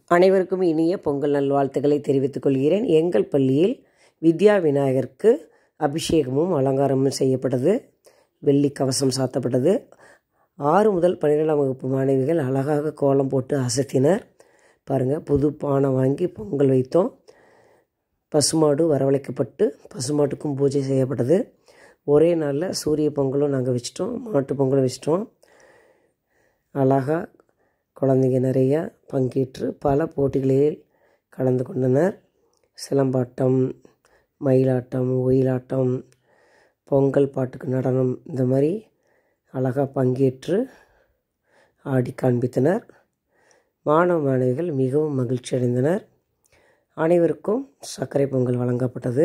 அனைவருக்கும் இனிய பொங்கல் நல்வாழ்த்துக்களை தெரிவித்துக் கொள்கிறேன் எங்கள் பள்ளியில் வித்யா விநாயகருக்கு அபிஷேகமும் அலங்காரமும் செய்யப்பட்டது வெள்ளி கவசம் சாத்தப்பட்டது ஆறு முதல் பன்னிரெண்டாம் வகுப்பு மாணவிகள் அழகாக கோலம் போட்டு அசத்தினர் பாருங்கள் புது பானை வாங்கி பொங்கல் வைத்தோம் பசுமாடு வரவழைக்கப்பட்டு பசுமாட்டுக்கும் பூஜை செய்யப்பட்டது ஒரே நாளில் சூரிய பொங்கலும் நாங்கள் வச்சிட்டோம் மாட்டு பொங்கலும் வச்சிட்டோம் அழகாக குழந்தைங்க நிறையா பங்கேற்று பல போட்டிகளில் கலந்து கொண்டனர் சிலம்பாட்டம் மயிலாட்டம் ஒயிலாட்டம் பொங்கல் பாட்டுக்கு நடனம் இந்த மாதிரி அழகாக பங்கேற்று ஆடி காண்பித்தனர் மாணவ மாணவிகள் மிகவும் மகிழ்ச்சி அடைந்தனர் அனைவருக்கும் சர்க்கரை பொங்கல் வழங்கப்பட்டது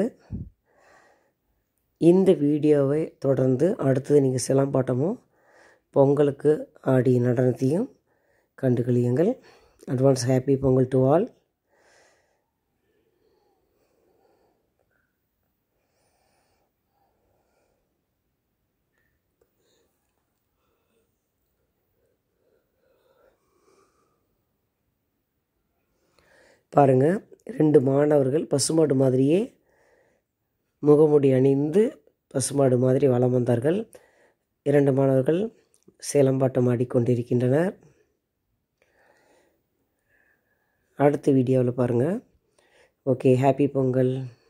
இந்த வீடியோவை தொடர்ந்து அடுத்தது நீங்கள் சிலம்பாட்டமும் பொங்கலுக்கு ஆடி நடனத்தையும் கண்டுகளியுங்கள் advance happy Pongal to all பாருங்கள் ரெண்டு மாணவர்கள் பசுமாடு மாதிரியே முகமுடி அணிந்து பசுமாடு மாதிரி வலம் வந்தார்கள் இரண்டு மாணவர்கள் சேலம்பாட்டம் ஆடிக்கொண்டிருக்கின்றனர் அடுத்த வீடியோவில் பாருங்கள் ஓகே ஹாப்பி பொங்கல்